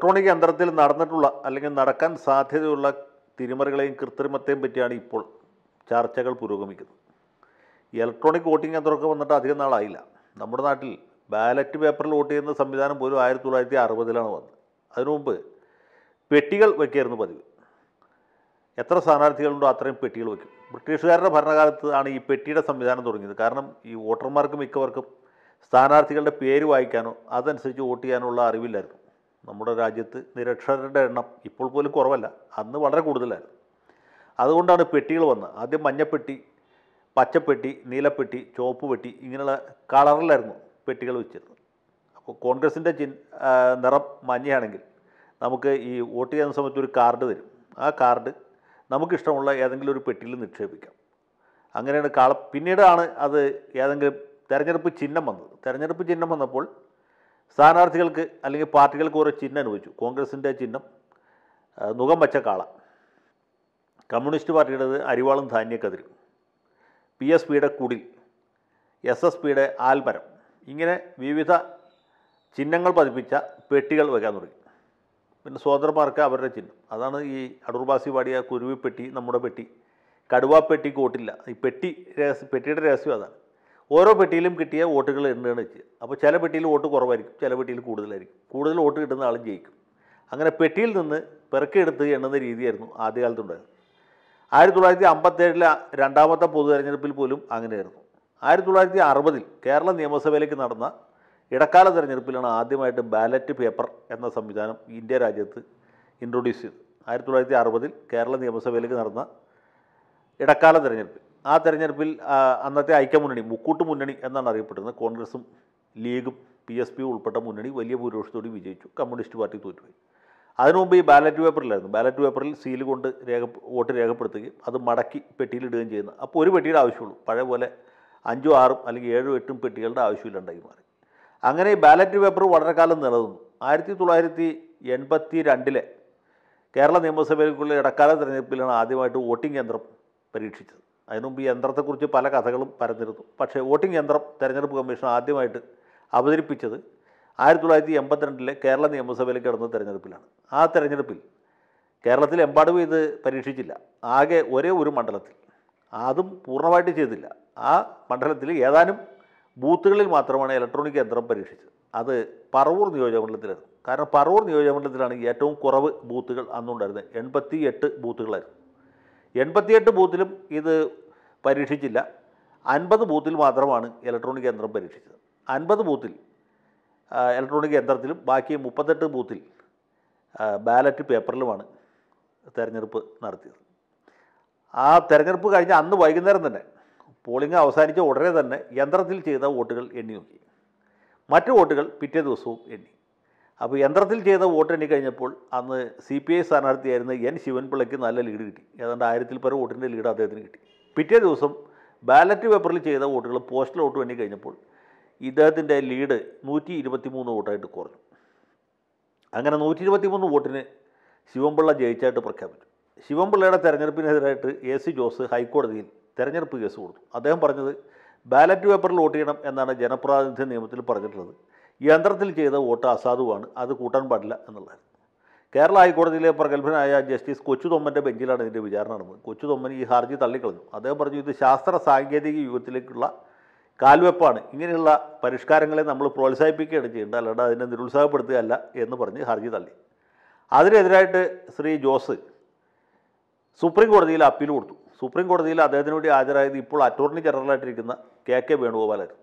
electronic യന്ത്രത്തിൽ നടന്നിട്ടുള്ള അല്ലെങ്കിൽ നടക്കാൻ സാധ്യതയുള്ള തിരിമറികളെയും കൃത്രിമത്തെയും പറ്റിയാണ് ഇപ്പോൾ ചർച്ചകൾ പുരോഗമിക്കുന്നത് ഈ ഇലക്ട്രോണിക് വോട്ടിംഗ് യന്ത്രമൊക്കെ വന്നിട്ട് അധികം നാളായില്ല നമ്മുടെ നാട്ടിൽ ബാലറ്റ് പേപ്പറിൽ വോട്ട് ചെയ്യുന്ന സംവിധാനം പോലും ആയിരത്തി തൊള്ളായിരത്തി അറുപതിലാണ് വന്നത് അതിനു മുമ്പ് പെട്ടികൾ വയ്ക്കായിരുന്നു പതിവ് എത്ര സ്ഥാനാർത്ഥികളുണ്ടോ അത്രയും പെട്ടികൾ വയ്ക്കും ബ്രിട്ടീഷുകാരുടെ ഭരണകാലത്ത് ആണ് ഈ പെട്ടിയുടെ സംവിധാനം തുടങ്ങിയത് കാരണം ഈ വോട്ടർമാർക്ക് മിക്കവർക്കും സ്ഥാനാർത്ഥികളുടെ പേര് വായിക്കാനോ അതനുസരിച്ച് വോട്ട് ചെയ്യാനുള്ള അറിവില്ലായിരുന്നു നമ്മുടെ രാജ്യത്ത് നിരക്ഷരരുടെ എണ്ണം ഇപ്പോൾ പോലും കുറവല്ല അന്ന് വളരെ കൂടുതലായിരുന്നു അതുകൊണ്ടാണ് പെട്ടികൾ വന്നത് ആദ്യം മഞ്ഞപ്പെട്ടി പച്ചപ്പെട്ടി നീലപ്പെട്ടി ചുവപ്പ് പെട്ടി ഇങ്ങനെയുള്ള കളറിലായിരുന്നു പെട്ടികൾ വെച്ചിരുന്നത് അപ്പോൾ കോൺഗ്രസിൻ്റെ ചിൻ ആ, നിറം മഞ്ഞയാണെങ്കിൽ നമുക്ക് ഈ വോട്ട് ചെയ്യുന്ന സമയത്ത് ഒരു കാർഡ് തരും ആ കാർഡ് നമുക്കിഷ്ടമുള്ള ഏതെങ്കിലും ഒരു പെട്ടിയിൽ നിക്ഷേപിക്കാം അങ്ങനെയാണ് കാള പിന്നീടാണ് അത് ഏതെങ്കിലും തെരഞ്ഞെടുപ്പ് ചിഹ്നം വന്നത് തെരഞ്ഞെടുപ്പ് ചിഹ്നം വന്നപ്പോൾ സ്ഥാനാർത്ഥികൾക്ക് അല്ലെങ്കിൽ പാർട്ടികൾക്ക് ഓരോ ചിഹ്നം അനുവദിച്ചു കോൺഗ്രസിൻ്റെ ചിഹ്നം ആ, നുകം വച്ച കാള കമ്മ്യൂണിസ്റ്റ് പാർട്ടിയുടേത് അരിവാളും ധാന്യക്കതിരും പി എസ് പിയുടെ കുടിൽ എസ് എസ് പിയുടെ ആൽമരം ഇങ്ങനെ വിവിധ ചിഹ്നങ്ങൾ പതിപ്പിച്ച പെട്ടികൾ വയ്ക്കാൻ തുടങ്ങി പിന്നെ സോദരന്മാർക്ക് അവരുടെ ചിഹ്നം അതാണ് ഈ അടൂർബാസി പാടിയ കുരുവിപ്പെട്ടി നമ്മുടെ പെട്ടി കടുവാപ്പെട്ടിക്ക് വോട്ടില്ല ഈ പെട്ടി രഹസ്യ പെട്ടിയുടെ രഹസ്യം അതാണ് ഓരോ പെട്ടിയിലും കിട്ടിയ വോട്ടുകൾ എണ്ണുകയാണ് ചെയ്യുക അപ്പോൾ ചില പെട്ടിയിൽ വോട്ട് കുറവായിരിക്കും ചില പെട്ടിയിൽ കൂടുതലായിരിക്കും കൂടുതൽ വോട്ട് കിട്ടുന്ന ആളും ജയിക്കും അങ്ങനെ പെട്ടിയിൽ നിന്ന് പെറുക്കിയെടുത്ത് എണ്ണുന്ന രീതിയായിരുന്നു ആദ്യകാലത്തുണ്ടായിരുന്നത് ആയിരത്തി തൊള്ളായിരത്തി അമ്പത്തേഴിലെ രണ്ടാമത്തെ പൊതു തെരഞ്ഞെടുപ്പിൽ പോലും അങ്ങനെയായിരുന്നു ആയിരത്തി തൊള്ളായിരത്തി അറുപതിൽ കേരള നിയമസഭയിലേക്ക് നടന്ന ഇടക്കാല തെരഞ്ഞെടുപ്പിലാണ് ആദ്യമായിട്ട് ബാലറ്റ് പേപ്പർ എന്ന സംവിധാനം ഇന്ത്യ രാജ്യത്ത് ഇൻട്രൊഡ്യൂസ് ചെയ്തത് ആയിരത്തി തൊള്ളായിരത്തി അറുപതിൽ കേരള നിയമസഭയിലേക്ക് നടന്ന ഇടക്കാല തെരഞ്ഞെടുപ്പിൽ ആ തെരഞ്ഞെടുപ്പിൽ ആ, അന്നത്തെ ഐക്യമുന്നണി മുക്കൂട്ട് മുന്നണി എന്നാണ് അറിയപ്പെടുന്നത് കോൺഗ്രസും ലീഗും പി എസ് പി ഉൾപ്പെട്ട മുന്നണി വലിയ ഭൂരിപക്ഷത്തോടെ വിജയിച്ചു കമ്മ്യൂണിസ്റ്റ് പാർട്ടി തോറ്റുപോയി അതിനു മുമ്പ് ഈ ബാലറ്റ് പേപ്പറിലായിരുന്നു ബാലറ്റ് പേപ്പറിൽ സീൽ കൊണ്ട് രേഖ വോട്ട് രേഖപ്പെടുത്തുകയും അത് മടക്കി പെട്ടിയിലിടുകയും ചെയ്യുന്നത് അപ്പോൾ ഒരു പെട്ടിയുടെ ആവശ്യമുള്ളൂ പഴയ പോലെ അഞ്ചും ആറും അല്ലെങ്കിൽ ഏഴും എട്ടും പെട്ടികളുടെ ആവശ്യമില്ലാണ്ടായി മാറി അങ്ങനെ ഈ ബാലറ്റ് പേപ്പർ വളരെ കാലം നിലനിന്നു ആയിരത്തി തൊള്ളായിരത്തി എൺപത്തി രണ്ടിലെ കേരള നിയമസഭയിലേക്കുള്ള ഇടക്കാല തെരഞ്ഞെടുപ്പിലാണ് ആദ്യമായിട്ട് വോട്ടിംഗ് യന്ത്രം പരീക്ഷിച്ചത് അതിനുമുമ്പ് ഈ യന്ത്രത്തെക്കുറിച്ച് പല കഥകളും പരന്നിരുന്നു പക്ഷേ വോട്ടിംഗ് യന്ത്രം തെരഞ്ഞെടുപ്പ് കമ്മീഷൻ ആദ്യമായിട്ട് അവതരിപ്പിച്ചത് ആയിരത്തി തൊള്ളായിരത്തി എൺപത്തിരണ്ടിലെ കേരള നിയമസഭയിലേക്ക് നടന്ന തെരഞ്ഞെടുപ്പിലാണ് ആ തെരഞ്ഞെടുപ്പിൽ കേരളത്തിലെമ്പാടും ഇത് പരീക്ഷിച്ചില്ല ആകെ ഒരേ ഒരു മണ്ഡലത്തിൽ അതും പൂർണ്ണമായിട്ട് ചെയ്തില്ല ആ മണ്ഡലത്തിൽ ഏതാനും ബൂത്തുകളിൽ മാത്രമാണ് ഇലക്ട്രോണിക് യന്ത്രം പരീക്ഷിച്ചത് അത് പറവൂർ നിയോജകമണ്ഡലത്തിലായിരുന്നു കാരണം പറവൂർ നിയോജകമണ്ഡലത്തിലാണ് ഏറ്റവും കുറവ് ബൂത്തുകൾ അന്നുണ്ടായിരുന്നത് എൺപത്തി എട്ട് ബൂത്തുകളായിരുന്നു എൺപത്തിയെട്ട് ബൂത്തിലും ഇത് പരീക്ഷിച്ചില്ല അൻപത് ബൂത്തിൽ മാത്രമാണ് ഇലക്ട്രോണിക് യന്ത്രം പരീക്ഷിച്ചത് അൻപത് ബൂത്തിൽ ആ, ഇലക്ട്രോണിക് യന്ത്രത്തിലും ബാക്കി മുപ്പത്തെട്ട് ബൂത്തിൽ ആ, ബാലറ്റ് പേപ്പറിലുമാണ് തെരഞ്ഞെടുപ്പ് നടത്തിയത് ആ തെരഞ്ഞെടുപ്പ് കഴിഞ്ഞ അന്ന് വൈകുന്നേരം തന്നെ പോളിംഗ് അവസാനിച്ച ഉടനെ തന്നെ യന്ത്രത്തിൽ ചെയ്ത വോട്ടുകൾ എണ്ണി നോക്കി മറ്റു വോട്ടുകൾ പിറ്റേ ദിവസവും എണ്ണി അപ്പോൾ യന്ത്രത്തിൽ ചെയ്ത വോട്ട് എണ്ണി കഴിഞ്ഞപ്പോൾ അന്ന് സി പി ഐ സ്ഥാനാർത്ഥിയായിരുന്ന എൻ ശിവൻപിള്ളയ്ക്ക് നല്ല ലീഡ് കിട്ടി ഏതാണ്ട് ആയിരത്തിൽ പരം വോട്ടിൻ്റെ ലീഡ് അദ്ദേഹത്തിന് കിട്ടി പിറ്റേ ദിവസം ബാലറ്റ് പേപ്പറിൽ ചെയ്ത വോട്ടുകൾ പോസ്റ്റൽ വോട്ട് എണ്ണി കഴിഞ്ഞപ്പോൾ ഇദ്ദേഹത്തിൻ്റെ ലീഡ് നൂറ്റി ഇരുപത്തി മൂന്ന് വോട്ടായിട്ട് കുറഞ്ഞു അങ്ങനെ നൂറ്റി ഇരുപത്തി മൂന്ന് വോട്ടിന് ശിവൻപിള്ള ജയിച്ചായിട്ട് പ്രഖ്യാപിച്ചു ശിവൻപിള്ളയുടെ തെരഞ്ഞെടുപ്പിനെതിരായിട്ട് എ സി ജോസ് ഹൈക്കോടതിയിൽ തെരഞ്ഞെടുപ്പ് കേസ് കൊടുത്തു അദ്ദേഹം പറഞ്ഞത് ബാലറ്റ് പേപ്പറിൽ വോട്ട് ചെയ്യണം എന്നാണ് ജനപ്രാതിനിധ്യ നിയമത്തിൽ പറഞ്ഞിട്ടുള്ളത് യന്ത്രത്തിൽ ചെയ്ത വോട്ട് അസാധുവാണ് അത് കൂട്ടാൻ പാടില്ല എന്നുള്ളതായിരുന്നു കേരള ഹൈക്കോടതിയിലെ പ്രഗത്ഭനായ ജസ്റ്റിസ് കൊച്ചുതൊമ്മൻ്റെ ബെഞ്ചിലാണ് ഇതിൻ്റെ വിചാരണ നടന്നത് കൊച്ചുതൊമ്മൻ ഈ ഹർജി തള്ളിക്കളഞ്ഞു അദ്ദേഹം പറഞ്ഞു ഇത് ശാസ്ത്ര സാങ്കേതിക യുഗത്തിലേക്കുള്ള കാൽവെപ്പാണ് ഇങ്ങനെയുള്ള പരിഷ്കാരങ്ങളെ നമ്മൾ പ്രോത്സാഹിപ്പിക്കുകയാണ് ചെയ്യേണ്ടത് അല്ലാണ്ട് അതിനെ നിരുത്സാഹപ്പെടുത്തുകയല്ല എന്ന് പറഞ്ഞ് ഹർജി തള്ളി അതിനെതിരായിട്ട് ശ്രീ ജോസ് സുപ്രീം കോടതിയിൽ അപ്പീൽ കൊടുത്തു സുപ്രീം കോടതിയിൽ അദ്ദേഹത്തിന് വേണ്ടി ഹാജരായത് ഇപ്പോൾ അറ്റോർണി ജനറലായിട്ടിരിക്കുന്ന കെ കെ വേണുഗോപാലായിരുന്നു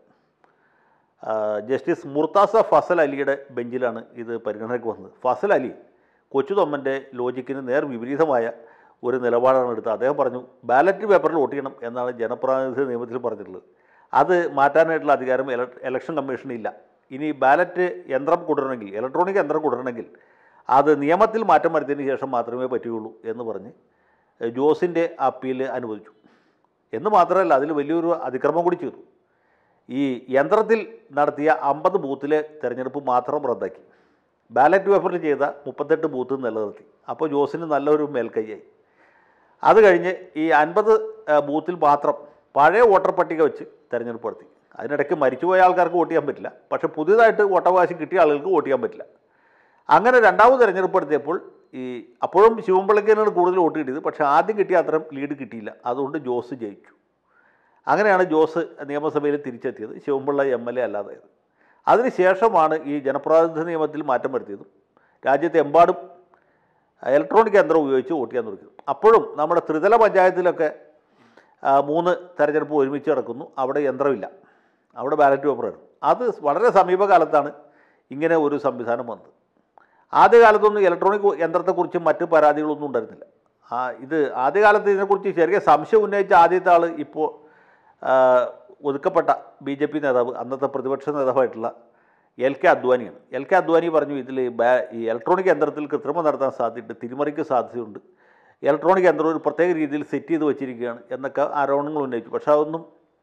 ആ, ജസ്റ്റിസ് മുർത്താസ ഫസൽ അലിയുടെ ബെഞ്ചിലാണ് ഇത് പരിഗണനയ്ക്ക് വന്നത് ഫസൽ അലി കൊച്ചുതൊമ്മൻ്റെ ലോജിക്കിന് നേർ വിപരീതമായ ഒരു നിലപാടാണ് എടുത്തത് അദ്ദേഹം പറഞ്ഞു ബാലറ്റ് പേപ്പറിൽ വോട്ട് ചെയ്യണം എന്നാണ് ജനപ്രാതിനിധ്യ നിയമത്തിൽ പറഞ്ഞിട്ടുള്ളത് അത് മാറ്റാനായിട്ടുള്ള അധികാരം ഇല- ഇലക്ഷൻ കമ്മീഷന് ഇല്ല ഇനി ബാലറ്റ് യന്ത്രം കൊണ്ടുവരണമെങ്കിൽ ഇലക്ട്രോണിക് യന്ത്രം കൊണ്ടുവരണമെങ്കിൽ അത് നിയമത്തിൽ മാറ്റം വരുത്തിയതിന് ശേഷം മാത്രമേ പറ്റുകയുള്ളൂ എന്ന് പറഞ്ഞ് ജോസിൻ്റെ അപ്പീൽ അനുവദിച്ചു എന്ന് മാത്രമല്ല അതിൽ വലിയൊരു അതിക്രമം കൂടി ചെയ്തു ഈ യന്ത്രത്തിൽ നടത്തിയ അമ്പത് ബൂത്തിലെ തെരഞ്ഞെടുപ്പ് മാത്രം റദ്ദാക്കി ബാലറ്റ് പേപ്പറിൽ ചെയ്ത മുപ്പത്തെട്ട് ബൂത്ത് നിലനിർത്തി അപ്പോൾ ജോസിന് നല്ലൊരു മേൽക്കൈയായി അത് കഴിഞ്ഞ് ഈ അൻപത് ബൂത്തിൽ മാത്രം പഴയ വോട്ടർ പട്ടിക വെച്ച് തെരഞ്ഞെടുപ്പ് നടത്തി അതിനിടയ്ക്ക് മരിച്ചുപോയ ആൾക്കാർക്ക് വോട്ട് ചെയ്യാൻ പറ്റില്ല പക്ഷേ പുതിയതായിട്ട് വോട്ടവകാശം കിട്ടിയ ആളുകൾക്ക് വോട്ട് ചെയ്യാൻ പറ്റില്ല അങ്ങനെ രണ്ടാമത് തെരഞ്ഞെടുപ്പ് നടത്തിയപ്പോൾ ഈ അപ്പോഴും ശിവൻപിള്ളയ്ക്കാണ് കൂടുതൽ വോട്ട് കിട്ടിയത് പക്ഷേ ആദ്യം കിട്ടിയ അത്രയും ലീഡ് കിട്ടിയില്ല അതുകൊണ്ട് ജോസ് ജയിച്ചു അങ്ങനെയാണ് ജോസ് നിയമസഭയിൽ തിരിച്ചെത്തിയത് ശിവൻപിള്ള എം എൽ എ അല്ലാതായത് അതിനുശേഷമാണ് ഈ ജനപ്രാതിനിധ്യ നിയമത്തിൽ മാറ്റം വരുത്തിയതും രാജ്യത്തെമ്പാടും ഇലക്ട്രോണിക് യന്ത്രം ഉപയോഗിച്ച് വോട്ട് ചെയ്യാൻ തുടങ്ങിയത് അപ്പോഴും നമ്മുടെ ത്രിതല പഞ്ചായത്തിലൊക്കെ ആ, മൂന്ന് തെരഞ്ഞെടുപ്പ് ഒരുമിച്ച് നടക്കുന്നു അവിടെ യന്ത്രമില്ല അവിടെ ബാലറ്റ് പേപ്പറാണ് അത് വളരെ സമീപകാലത്താണ് ഇങ്ങനെ ഒരു സംവിധാനം വന്നത് ആദ്യകാലത്തൊന്നും ഇലക്ട്രോണിക് യന്ത്രത്തെക്കുറിച്ച് മറ്റ് പരാതികളൊന്നും ഉണ്ടായിരുന്നില്ല ആ ഇത് ആദ്യകാലത്ത് ഇതിനെക്കുറിച്ച് ചെറിയ സംശയം ഉന്നയിച്ച ആദ്യത്തെ ആൾ ഇപ്പോൾ ആ, ഒതുക്കപ്പെട്ട ബി ജെ പി നേതാവ് അന്നത്തെ പ്രതിപക്ഷ നേതാവായിട്ടുള്ള എൽ കെ അദ്വാനിയാണ് എൽ കെ അദ്വാനി പറഞ്ഞു ഇതിൽ ബാ ഈ ഇലക്ട്രോണിക് യന്ത്രത്തിൽ കൃത്രിമം നടത്താൻ സാധ്യതയുണ്ട് തിരിമറിക്ക് സാധ്യതയുണ്ട് ഇലക്ട്രോണിക് യന്ത്രം ഒരു പ്രത്യേക രീതിയിൽ സെറ്റ് ചെയ്ത് വെച്ചിരിക്കുകയാണ് എന്നൊക്കെ ആരോപണങ്ങൾ ഉന്നയിച്ചു പക്ഷേ അതൊന്നും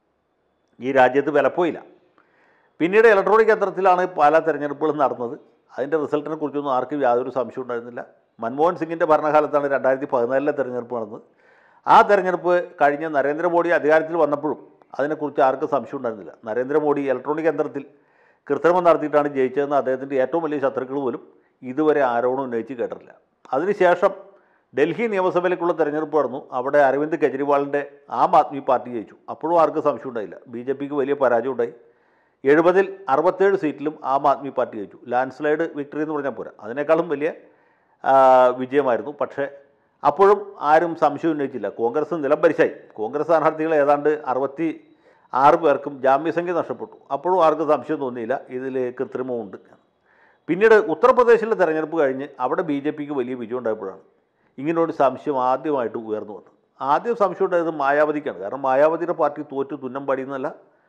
ഈ രാജ്യത്ത് വിലപ്പോയില്ല പിന്നീട് ഇലക്ട്രോണിക് യന്ത്രത്തിലാണ് പല തെരഞ്ഞെടുപ്പുകളും നടന്നത് അതിൻ്റെ റിസൾട്ടിനെ കുറിച്ചൊന്നും ആർക്കും യാതൊരു സംശയം ഉണ്ടായിരുന്നില്ല മൻമോഹൻ സിംഗിൻ്റെ ഭരണകാലത്താണ് രണ്ടായിരത്തി പതിനാലിലെ തെരഞ്ഞെടുപ്പ് നടന്നത് ആ തെരഞ്ഞെടുപ്പ് കഴിഞ്ഞ് നരേന്ദ്രമോദി അധികാരത്തിൽ വന്നപ്പോഴും അതിനെക്കുറിച്ച് ആർക്കും സംശയം ഉണ്ടായിരുന്നില്ല നരേന്ദ്രമോദി ഇലക്ട്രോണിക് യന്ത്രത്തിൽ കൃത്രിമം നടത്തിയിട്ടാണ് ജയിച്ചതെന്ന് അദ്ദേഹത്തിൻ്റെ ഏറ്റവും വലിയ ശത്രുക്കൾ പോലും ഇതുവരെ ആരോപണം ഉന്നയിച്ച് കേട്ടിട്ടില്ല അതിനുശേഷം ഡൽഹി നിയമസഭയിലേക്കുള്ള തെരഞ്ഞെടുപ്പ് നടന്നു അവിടെ അരവിന്ദ് കെജ്രിവാളിൻ്റെ ആം ആദ്മി പാർട്ടി ജയിച്ചു അപ്പോഴും ആർക്കും സംശയം ഉണ്ടായില്ല ബി ജെ പിക്ക് വലിയ പരാജയം ഉണ്ടായി എഴുപതിൽ അറുപത്തേഴ് സീറ്റിലും ആം ആദ്മി പാർട്ടി ജയിച്ചു ലാൻഡ് സ്ലൈഡ് വിക്ടറി എന്ന് പറഞ്ഞാൽ പോരാ അതിനേക്കാളും വലിയ ആ, വിജയമായിരുന്നു പക്ഷേ അപ്പോഴും ആരും സംശയം ഉന്നയിച്ചില്ല കോൺഗ്രസ് നിലം പരിശായി കോൺഗ്രസ് സ്ഥാനാർത്ഥികൾ ഏതാണ്ട് അറുപത്തി ആറ് പേർക്കും ജാമ്യസംഖ്യ നഷ്ടപ്പെട്ടു അപ്പോഴും ആർക്കും സംശയം തോന്നിയില്ല ഇതിൽ കൃത്രിമമുണ്ട് പിന്നീട് ഉത്തർപ്രദേശിലെ തെരഞ്ഞെടുപ്പ് കഴിഞ്ഞ് അവിടെ ബി ജെ പിക്ക് വലിയ വിജയം ഉണ്ടായപ്പോഴാണ് ഇങ്ങനെ ഒരു സംശയം ആദ്യമായിട്ട് ഉയർന്നു വന്നത് ആദ്യം സംശയം ഉണ്ടായത് മായാവതിക്കാണ് കാരണം മായാവതിയുടെ പാർട്ടി തോറ്റ് തുന്നം പാടിയെന്നല്ല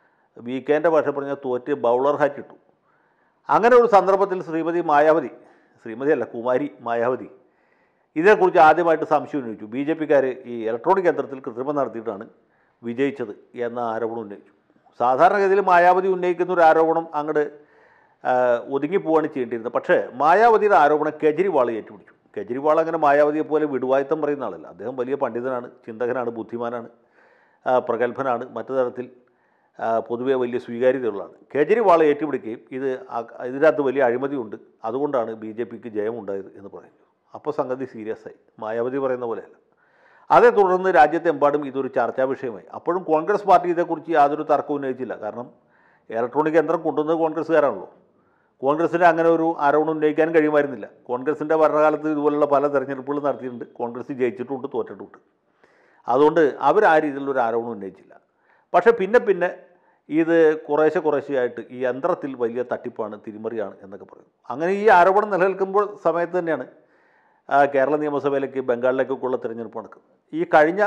വി കെൻ്റെ ഭാഷ പറഞ്ഞാൽ തോറ്റ് ബൗളർ ഹാറ്റ് ഇട്ടു അങ്ങനെ ഒരു സന്ദർഭത്തിൽ ശ്രീമതി മായാവതി ശ്രീമതി അല്ല കുമാരി മായാവതി ഇതേക്കുറിച്ച് ആദ്യമായിട്ട് സംശയം ഉന്നയിച്ചു ബി ജെ പിക്കാർ ഈ ഇലക്ട്രോണിക് യന്ത്രത്തിൽ കൃത്രിമം നടത്തിയിട്ടാണ് വിജയിച്ചത് എന്ന ആരോപണം ഉന്നയിച്ചു സാധാരണഗതിയിൽ മായാവതി ഉന്നയിക്കുന്ന ഒരു ആരോപണം അങ്ങോട്ട് ഒതുങ്ങിപ്പോവാണ് ചെയ്യേണ്ടിയിരുന്നത് പക്ഷേ മായാവതിയുടെ ആരോപണം കെജ്രിവാൾ ഏറ്റുപിടിച്ചു കെജ്രിവാൾ അങ്ങനെ മായാവതിയെ പോലെ വിടുവായത്തം പറയുന്ന ആളല്ല അദ്ദേഹം വലിയ പണ്ഡിതനാണ് ചിന്തകനാണ് ബുദ്ധിമാനാണ് ആ, പ്രഗത്ഭനാണ് മറ്റു തരത്തിൽ ആ, പൊതുവെ വലിയ സ്വീകാര്യതയുള്ളതാണ് കേജ്രിവാൾ ഏറ്റുപിടിക്കുകയും ഇത് ആ- ഇതിനകത്ത് വലിയ അഴിമതിയുണ്ട് അതുകൊണ്ടാണ് ബി ജെ പിക്ക് ജയമുണ്ടായത് എന്ന് പറയുന്നു അപ്പോൾ സംഗതി സീരിയസ് ആയി മായാവതി പറയുന്ന പോലെയല്ല അതേ തുടർന്ന് രാജ്യത്തെമ്പാടും ഇതൊരു ചർച്ചാ വിഷയമായി അപ്പോഴും കോൺഗ്രസ് പാർട്ടി ഇതേക്കുറിച്ച് യാതൊരു തർക്കവും ഉന്നയിച്ചില്ല കാരണം ഇലക്ട്രോണിക് യന്ത്രം കൊണ്ടുവന്നത് കോൺഗ്രസ്സുകാരാണല്ലോ കോൺഗ്രസ്സിന് അങ്ങനെ ഒരു ആരോപണം ഉന്നയിക്കാൻ കഴിയുമായിരുന്നില്ല കോൺഗ്രസിൻ്റെ ഭരണകാലത്ത് ഇതുപോലുള്ള പല തെരഞ്ഞെടുപ്പുകൾ നടത്തിയിട്ടുണ്ട് കോൺഗ്രസ് ജയിച്ചിട്ടുണ്ട് തോറ്റിട്ടുണ്ട് അതുകൊണ്ട് അവർ ആ രീതിയിലുള്ള ഒരു ആരോപണം ഉന്നയിച്ചില്ല പക്ഷേ പിന്നെ പിന്നെ ഇത് കുറേശ്ശെ കുറേശ്ശെയായിട്ട് ഈ യന്ത്രത്തിൽ വലിയ തട്ടിപ്പാണ് തിരിമറിയാണ് എന്നൊക്കെ പറയും അങ്ങനെ ഈ ആരോപണം നിലനിൽക്കുമ്പോൾ സമയത്ത് തന്നെയാണ് ആ, കേരള നിയമസഭയിലേക്ക് ബംഗാളിലേക്കൊക്കെയുള്ള തിരഞ്ഞെടുപ്പ് നടക്കുന്നത് ഈ കഴിഞ്ഞ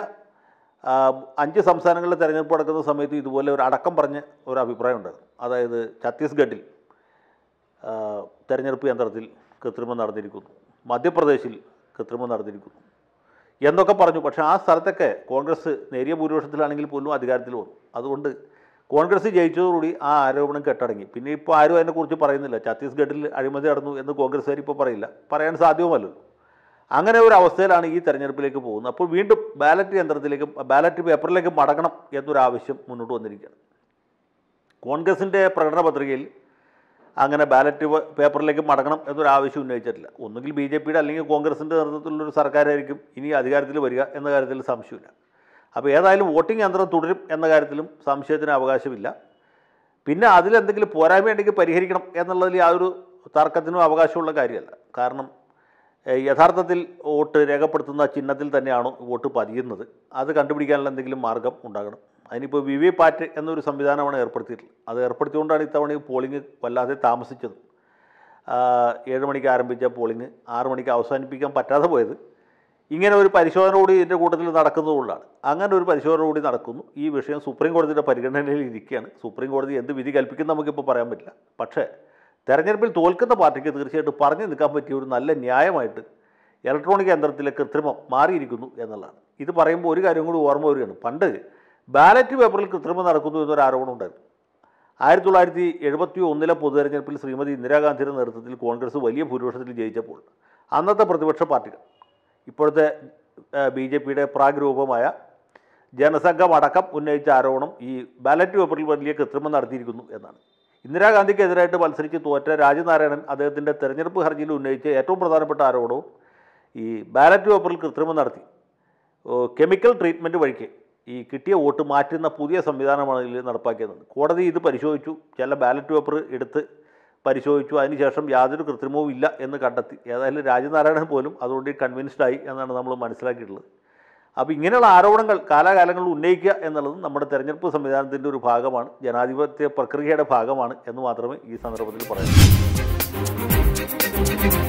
ആ, അഞ്ച് സംസ്ഥാനങ്ങളിലെ തിരഞ്ഞെടുപ്പ് നടക്കുന്ന സമയത്ത് ഇതുപോലെ ഒരു അടക്കം പറഞ്ഞ ഒരു അഭിപ്രായം ഉണ്ടായിരുന്നു അതായത് ഛത്തീസ്ഗഡിൽ ആ, തെരഞ്ഞെടുപ്പ് യന്ത്രത്തിൽ കൃത്രിമം നടന്നിരിക്കുന്നു മധ്യപ്രദേശിൽ കൃത്രിമം നടന്നിരിക്കുന്നു എന്നൊക്കെ പറഞ്ഞു പക്ഷേ ആ സ്ഥലത്തൊക്കെ കോൺഗ്രസ് നേരിയ ഭൂരിപക്ഷത്തിലാണെങ്കിൽ പോലും അധികാരത്തിൽ വന്നു അതുകൊണ്ട് കോൺഗ്രസ് ജയിച്ചതോടുകൂടി ആ ആരോപണം കെട്ടടങ്ങി പിന്നെ ഇപ്പോൾ ആരും അതിനെക്കുറിച്ച് പറയുന്നില്ല ഛത്തീസ്ഗഡിൽ അഴിമതി നടന്നു എന്ന് കോൺഗ്രസ്സുകാർ ഇപ്പോൾ പറയില്ല പറയാൻ സാധ്യവുമല്ലല്ലോ അങ്ങനെ ഒരു അവസ്ഥയിലാണ് ഈ തെരഞ്ഞെടുപ്പിലേക്ക് പോകുന്നത് അപ്പോൾ വീണ്ടും ബാലറ്റ് യന്ത്രത്തിലേക്ക് ബാലറ്റ് പേപ്പറിലേക്ക് മടങ്ങണം എന്നൊരു ആവശ്യം മുന്നോട്ട് വന്നിരിക്കുകയാണ് കോൺഗ്രസിൻ്റെ പ്രകടന പത്രികയിൽ അങ്ങനെ ബാലറ്റ് പ- പേപ്പറിലേക്ക് മടങ്ങണം എന്നൊരു ആവശ്യം ഉന്നയിച്ചിട്ടില്ല ഒന്നുകിൽ ബി ജെ പിയുടെ അല്ലെങ്കിൽ കോൺഗ്രസിൻ്റെ നേതൃത്വത്തിലുള്ളൊരു സർക്കാരായിരിക്കും ഇനി അധികാരത്തിൽ വരിക എന്ന കാര്യത്തിൽ സംശയമില്ല അപ്പോൾ ഏതായാലും വോട്ടിംഗ് യന്ത്രം തുടരും എന്ന കാര്യത്തിലും സംശയത്തിന് അവകാശമില്ല പിന്നെ അതിലെന്തെങ്കിലും പോരായ്മയുണ്ടെങ്കിൽ പരിഹരിക്കണം എന്നുള്ളതിൽ യാതൊരു തർക്കത്തിനും അവകാശമുള്ള കാര്യമല്ല കാരണം ഏഹ്, യഥാർത്ഥത്തിൽ വോട്ട് രേഖപ്പെടുത്തുന്ന ചിഹ്നത്തിൽ തന്നെയാണോ വോട്ട് പതിയുന്നത് അത് കണ്ടുപിടിക്കാനുള്ള എന്തെങ്കിലും മാർഗം ഉണ്ടാകണം അതിനിപ്പോൾ വി വി പാറ്റ് എന്നൊരു സംവിധാനമാണ് ഏർപ്പെടുത്തിയിട്ടുള്ളത് അത് ഏർപ്പെടുത്തിക്കൊണ്ടാണ് ഇത്തവണ ഈ പോളിംഗ് വല്ലാതെ താമസിച്ചത് ആ, ഏഴ് മണിക്ക് ആരംഭിച്ച പോളിംഗ് ആറ് മണിക്ക് അവസാനിപ്പിക്കാൻ പറ്റാതെ പോയത് ഇങ്ങനെ ഒരു പരിശോധന കൂടി ഇതിൻ്റെ കൂട്ടത്തിൽ നടക്കുന്നതുകൊണ്ടാണ് അങ്ങനെ ഒരു പരിശോധന കൂടി നടക്കുന്നു ഈ വിഷയം സുപ്രീം കോടതിയുടെ പരിഗണനയിൽ ഇരിക്കുകയാണ് സുപ്രീം കോടതി എന്ത് വിധി കൽപ്പിക്കുന്ന നമുക്കിപ്പോൾ പറയാൻ പറ്റില്ല പക്ഷേ തെരഞ്ഞെടുപ്പിൽ തോൽക്കുന്ന പാർട്ടിക്ക് തീർച്ചയായിട്ടും പറഞ്ഞു നിൽക്കാൻ പറ്റിയ ഒരു നല്ല ന്യായമായിട്ട് ഇലക്ട്രോണിക് യന്ത്രത്തിലെ കൃത്രിമം മാറിയിരിക്കുന്നു എന്നുള്ളതാണ് ഇത് പറയുമ്പോൾ ഒരു കാര്യം കൂടി ഓർമ്മ വരികയാണ് പണ്ട് ബാലറ്റ് പേപ്പറിൽ കൃത്രിമം നടക്കുന്നു എന്നൊരു ആരോപണം ഉണ്ടായിരുന്നു ആയിരത്തി തൊള്ളായിരത്തി എഴുപത്തി ഒന്നിലെ പൊതുതെരഞ്ഞെടുപ്പിൽ ശ്രീമതി ഇന്ദിരാഗാന്ധിയുടെ നേതൃത്വത്തിൽ കോൺഗ്രസ് വലിയ ഭൂരിപക്ഷത്തിൽ ജയിച്ചപ്പോൾ അന്നത്തെ പ്രതിപക്ഷ പാർട്ടികൾ ഇപ്പോഴത്തെ ബി ജെ പിയുടെ പ്രാഗ് രൂപമായ ജനസംഘം അടക്കം ഉന്നയിച്ച ആരോപണം ഈ ബാലറ്റ് പേപ്പറിൽ വലിയ കൃത്രിമം നടത്തിയിരിക്കുന്നു എന്നാണ് ഇന്ദിരാഗാന്ധിക്കെതിരായിട്ട് മത്സരിച്ച് തോറ്റ രാജനാരായണൻ അദ്ദേഹത്തിൻ്റെ തെരഞ്ഞെടുപ്പ് ഹർജിയിൽ ഉന്നയിച്ച ഏറ്റവും പ്രധാനപ്പെട്ട ആരോപണവും ഈ ബാലറ്റ് പേപ്പറിൽ കൃത്രിമം നടത്തി ഓ, കെമിക്കൽ ട്രീറ്റ്മെൻറ്റ് വഴിക്ക് ഈ കിട്ടിയ വോട്ട് മാറ്റുന്ന പുതിയ സംവിധാനമാണ് ഇതിൽ നടപ്പാക്കിയത് കോടതി ഇത് പരിശോധിച്ചു ചില ബാലറ്റ് പേപ്പർ എടുത്ത് പരിശോധിച്ചു അതിനുശേഷം യാതൊരു കൃത്രിമവും ഇല്ല എന്ന് കണ്ടെത്തി ഏതായാലും രാജനാരായണൻ പോലും അതുകൊണ്ട് കൺവിൻസ്ഡ് ആയി എന്നാണ് നമ്മൾ മനസ്സിലാക്കിയിട്ടുള്ളത് അപ്പോൾ ഇങ്ങനെയുള്ള ആരോപണങ്ങൾ കാലാകാലങ്ങളിൽ ഉന്നയിക്കുക എന്നുള്ളത് നമ്മുടെ തെരഞ്ഞെടുപ്പ് സംവിധാനത്തിൻ്റെ ഒരു ഭാഗമാണ് ജനാധിപത്യ പ്രക്രിയയുടെ ഭാഗമാണ് എന്ന് മാത്രമേ ഈ സന്ദർഭത്തിൽ പറയാൻ